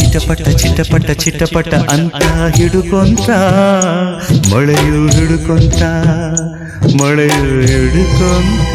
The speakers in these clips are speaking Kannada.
ಚಿಟಪಟ ಚಿಟಪಟ ಚಿಟಪಟ ಅಂತ ಹಿಡುಕೊಂತ ಮಳೆಯು ಹಿಡುಕೊಂತ ಮಳೆಯು ಹಿಡುಕೊಂತ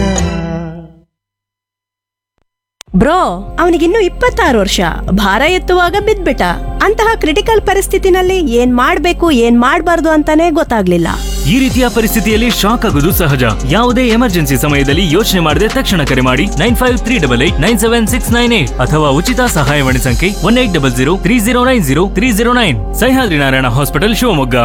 ಬ್ರೋ ಅವನಿಗಿನ್ನು ಇಪ್ಪತ್ತಾರು ವರ್ಷ ಭಾರ ಎತ್ತುವಾಗ ಬಿದ್ಬಿಟ್ಟ ಅಂತಹ ಕ್ರಿಟಿಕಲ್ ಪರಿಸ್ಥಿತಿನಲ್ಲಿ ಏನ್ ಮಾಡ್ಬೇಕು ಏನ್ ಮಾಡ್ಬಾರ್ದು ಅಂತಾನೆ ಗೊತ್ತಾಗ್ಲಿಲ್ಲ ಈ ರೀತಿಯ ಪರಿಸ್ಥಿತಿಯಲ್ಲಿ ಶಾಕ್ ಆಗುವುದು ಸಹಜ ಯಾವುದೇ ಎಮರ್ಜೆನ್ಸಿ ಸಮಯದಲ್ಲಿ ಯೋಚನೆ ಮಾಡದೆ ತಕ್ಷಣ ಕರೆ ಮಾಡಿ nine five three double eight nine seven six nine eight ಅಥವಾ ಉಚಿತ ಸಹಾಯವಾಣಿ ಸಂಖ್ಯೆ one eight double zero three zero nine zero three zero nine Sahyadri Narayana hospital Shivamogga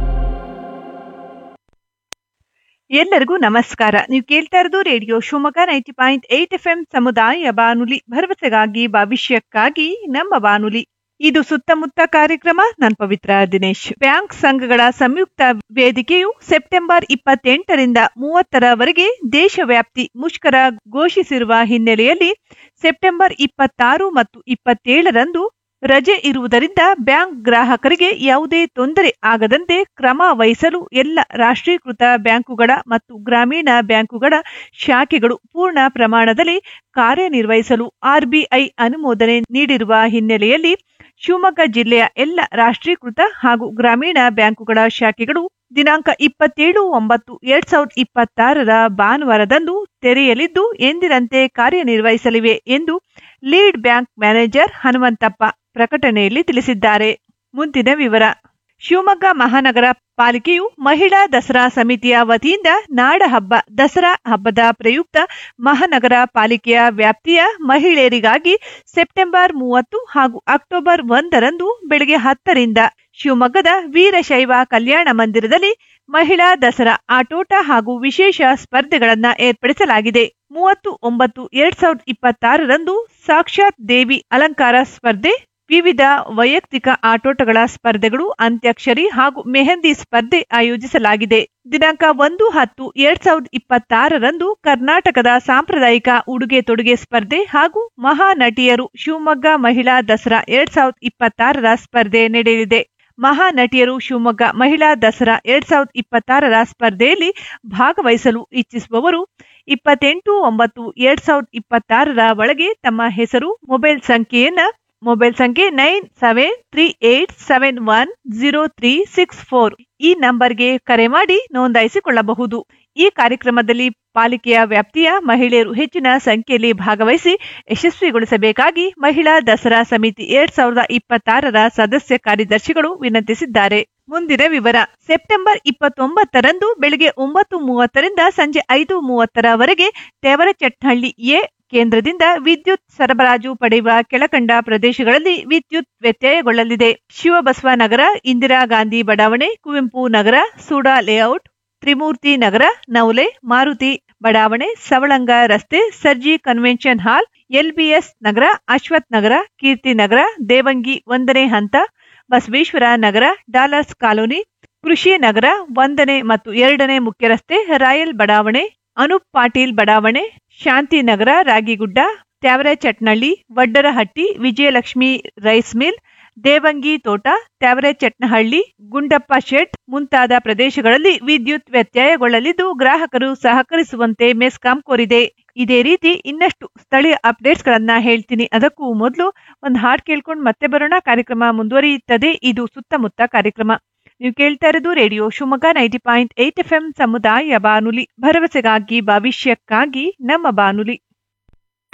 ಎಲ್ಲರಿಗೂ ನಮಸ್ಕಾರ ನೀವು ಕೇಳ್ತಾ ಇರೋದು radio Shivamogga ninety point eight F M ಸಮುದಾಯ ಬಾನುಲಿ ಭರವಸೆಗಾಗಿ ಭವಿಷ್ಯಕ್ಕಾಗಿ ನಮ್ಮ ಬಾನುಲಿ ಇದು ಸುತ್ತಮುತ್ತ ಕಾರ್ಯಕ್ರಮ ನಾನು ಪವಿತ್ರ ದಿನೇಶ್ ಬ್ಯಾಂಕ್ ಸಂಘಗಳ ಸಂಯುಕ್ತ ವೇದಿಕೆಯು ಸೆಪ್ಟೆಂಬರ್ ಇಪ್ಪತ್ತೆಂಟರಿಂದ ಮೂವತ್ತರವರೆಗೆ ದೇಶವ್ಯಾಪ್ತಿ ಮುಷ್ಕರ ಘೋಷಿಸಿರುವ ಹಿನ್ನೆಲೆಯಲ್ಲಿ ಸೆಪ್ಟೆಂಬರ್ ಇಪ್ಪತ್ತಾರು ಮತ್ತು ಇಪ್ಪತ್ತೇಳರಂದು ರಜೆ ಇರುವುದರಿಂದ ಬ್ಯಾಂಕ್ ಗ್ರಾಹಕರಿಗೆ ಯಾವುದೇ ತೊಂದರೆ ಆಗದಂತೆ ಕ್ರಮ ವಹಿಸಲು ಎಲ್ಲ ರಾಷ್ಟ್ರೀಕೃತ ಬ್ಯಾಂಕುಗಳ ಮತ್ತು ಗ್ರಾಮೀಣ ಬ್ಯಾಂಕುಗಳ ಶಾಖೆಗಳು ಪೂರ್ಣ ಪ್ರಮಾಣದಲ್ಲಿ ಕಾರ್ಯನಿರ್ವಹಿಸಲು ಆರ್ಬಿಐ ಅನುಮೋದನೆ ನೀಡಿರುವ ಹಿನ್ನೆಲೆಯಲ್ಲಿ ಶಿವಮೊಗ್ಗ ಜಿಲ್ಲೆಯ ಎಲ್ಲ ರಾಷ್ಟ್ರೀಕೃತ ಹಾಗೂ ಗ್ರಾಮೀಣ ಬ್ಯಾಂಕುಗಳ ಶಾಖೆಗಳು ದಿನಾಂಕ ಇಪ್ಪತ್ತೇಳು ಒಂಬತ್ತು ಎರಡ್ ಸಾವಿರದ ಇಪ್ಪತ್ತಾರರ ಭಾನುವಾರದಂದು ತೆರೆಯಲಿದ್ದು ಎಂದಿನಂತೆ ಕಾರ್ಯನಿರ್ವಹಿಸಲಿವೆ ಎಂದು ಲೀಡ್ ಬ್ಯಾಂಕ್ ಮ್ಯಾನೇಜರ್ ಹನುಮಂತಪ್ಪ ಪ್ರಕಟಣೆಯಲ್ಲಿ ತಿಳಿಸಿದ್ದಾರೆ ಮುಂದಿನ ವಿವರ ಶಿವಮೊಗ್ಗ ಮಹಾನಗರ ಪಾಲಿಕೆಯು ಮಹಿಳಾ ದಸರಾ ಸಮಿತಿಯ ವತಿಯಿಂದ ನಾಡ ಹಬ್ಬ ದಸರಾ ಹಬ್ಬದ ಪ್ರಯುಕ್ತ ಮಹಾನಗರ ಪಾಲಿಕೆಯ ವ್ಯಾಪ್ತಿಯ ಮಹಿಳೆಯರಿಗಾಗಿ ಸೆಪ್ಟೆಂಬರ್ ಮೂವತ್ತು ಹಾಗೂ ಅಕ್ಟೋಬರ್ ಒಂದರಂದು ಬೆಳಗ್ಗೆ ಹತ್ತರಿಂದ ಶಿವಮೊಗ್ಗದ ವೀರಶೈವ ಕಲ್ಯಾಣ ಮಂದಿರದಲ್ಲಿ ಮಹಿಳಾ ದಸರಾ ಆಟೋಟ ಹಾಗೂ ವಿಶೇಷ ಸ್ಪರ್ಧೆಗಳನ್ನ ಏರ್ಪಡಿಸಲಾಗಿದೆ ಮೂವತ್ತು ಒಂಬತ್ತು ಎರಡ್ ಸಾವಿರದ ಇಪ್ಪತ್ತಾರರಂದು ಸಾಕ್ಷಾತ್ ದೇವಿ ಅಲಂಕಾರ ಸ್ಪರ್ಧೆ ವಿವಿಧ ವೈಯಕ್ತಿಕ ಆಟೋಟಗಳ ಸ್ಪರ್ಧೆಗಳು ಅಂತ್ಯಾಕ್ಷರಿ ಹಾಗೂ ಮೆಹಂದಿ ಸ್ಪರ್ಧೆ ಆಯೋಜಿಸಲಾಗಿದೆ ದಿನಾಂಕ ಒಂದು ಹತ್ತು ಎರಡ್ ಸಾವಿರದ ಇಪ್ಪತ್ತಾರರಂದು ಕರ್ನಾಟಕದ ಸಾಂಪ್ರದಾಯಿಕ ಉಡುಗೆ ತೊಡುಗೆ ಸ್ಪರ್ಧೆ ಹಾಗೂ ಮಹಾನಟಿಯರು ಶಿವಮೊಗ್ಗ ಮಹಿಳಾ ದಸರಾ ಎರಡ್ ಸಾವಿರದ ಇಪ್ಪತ್ತಾರರ ಸ್ಪರ್ಧೆ ನಡೆಯಲಿದೆ ಮಹಾನಟಿಯರು ಶಿವಮೊಗ್ಗ ಮಹಿಳಾ ದಸರಾ ಎರಡ್ ಸಾವಿರದ ಇಪ್ಪತ್ತಾರರ ಸ್ಪರ್ಧೆಯಲ್ಲಿ ಭಾಗವಹಿಸಲು ಇಚ್ಛಿಸುವವರು ಇಪ್ಪತ್ತೆಂಟು ಒಂಬತ್ತು ಎರಡ್ ಸಾವಿರದ ಇಪ್ಪತ್ತಾರರ ಒಳಗೆ ತಮ್ಮ ಹೆಸರು ಮೊಬೈಲ್ ಸಂಖ್ಯೆಯನ್ನ ಮೊಬೈಲ್ ಸಂಖ್ಯೆ nine seven three eight seven one zero three six four ಈ ನಂಬರ್ಗೆ ಕರೆ ಮಾಡಿ ನೋಂದಾಯಿಸಿಕೊಳ್ಳಬಹುದು ಈ ಕಾರ್ಯಕ್ರಮದಲ್ಲಿ ಪಾಲಿಕೆಯ ವ್ಯಾಪ್ತಿಯ ಮಹಿಳೆಯರು ಹೆಚ್ಚಿನ ಸಂಖ್ಯೆಯಲ್ಲಿ ಭಾಗವಹಿಸಿ ಯಶಸ್ವಿಗೊಳಿಸಬೇಕಾಗಿ ಮಹಿಳಾ ದಸರಾ ಸಮಿತಿ ಎರಡ್ ಸಾವಿರದ ಇಪ್ಪತ್ತಾರರ ಸದಸ್ಯ ಕಾರ್ಯದರ್ಶಿಗಳು ವಿನಂತಿಸಿದ್ದಾರೆ ಮುಂದಿನ ವಿವರ ಸೆಪ್ಟೆಂಬರ್ ಇಪ್ಪತ್ತೊಂಬತ್ತರಂದು ಬೆಳಗ್ಗೆ ಒಂಬತ್ತು ಮೂವತ್ತರಿಂದ ಸಂಜೆ ಐದು ಮೂವತ್ತರವರೆಗೆ ತೇವರಚಟ್ನಹಳ್ಳಿ ಎ ಕೇಂದ್ರದಿಂದ ವಿದ್ಯುತ್ ಸರಬರಾಜು ಪಡೆಯುವ ಕೆಳಕಂಡ ಪ್ರದೇಶಗಳಲ್ಲಿ ವಿದ್ಯುತ್ ವ್ಯತ್ಯಯಗೊಳ್ಳಲಿದೆ ಶಿವಬಸವ ನಗರ ಇಂದಿರಾ ಗಾಂಧಿ ಬಡಾವಣೆ ಕುವೆಂಪು ನಗರ ಸೂಡಾ ಲೇಔಟ್ ತ್ರಿಮೂರ್ತಿ ನಗರ ನವಲೆ ಮಾರುತಿ ಬಡಾವಣೆ ಸವಳಂಗ ರಸ್ತೆ Sarji convention hall LBS Nagar Ashwath Nagar Keerthi Nagar Devangi ಒಂದನೇ ಹಂತ ಬಸವೇಶ್ವರ ನಗರ ಡಾಲರ್ಸ್ ಕಾಲೋನಿ ಕೃಷಿ ನಗರ ಒಂದನೇ ಮತ್ತು ಎರಡನೇ ಮುಖ್ಯ ರಸ್ತೆ ರಾಯಲ್ ಬಡಾವಣೆ ಅನೂಪ್ ಪಾಟೀಲ್ ಬಡಾವಣೆ ಶಾಂತಿನಗರ ರಾಗಿಗುಡ್ಡ ತ್ಯಾವರೆಚಟ್ನಳ್ಳಿ ವಡ್ಡರಹಟ್ಟಿ ವಿಜಯಲಕ್ಷ್ಮಿ ರೈಸ್ ಮಿಲ್ ದೇವಂಗಿ ತೋಟ ತ್ಯಾವರೆಚಟ್ನಹಳ್ಳಿ ಗುಂಡಪ್ಪ ಶೆಟ್ ಮುಂತಾದ ಪ್ರದೇಶಗಳಲ್ಲಿ ವಿದ್ಯುತ್ ವ್ಯತ್ಯಯಗೊಳ್ಳಲಿದ್ದು ಗ್ರಾಹಕರು ಸಹಕರಿಸುವಂತೆ ಮೆಸ್ಕಾಂ ಕೋರಿದೆ ಇದೇ ರೀತಿ ಇನ್ನಷ್ಟು ಸ್ಥಳೀಯ ಅಪ್ಡೇಟ್ಸ್ ಗಳನ್ನ ಹೇಳ್ತೀನಿ ಅದಕ್ಕೂ ಮೊದಲು ಒಂದು ಹಾಡ್ ಕೇಳ್ಕೊಂಡು ಮತ್ತೆ ಬರೋಣ ಕಾರ್ಯಕ್ರಮ ಮುಂದುವರಿಯುತ್ತದೆ ಇದು ಸುತ್ತಮುತ್ತ ಕಾರ್ಯಕ್ರಮ ನೀವು ಕೇಳ್ತಾ ಇರೋದು radio Shivamogga ninety point eight F M ಸಮುದಾಯ ಬಾನುಲಿ ಭರವಸೆಗಾಗಿ ಭವಿಷ್ಯಕ್ಕಾಗಿ ನಮ್ಮ ಬಾನುಲಿ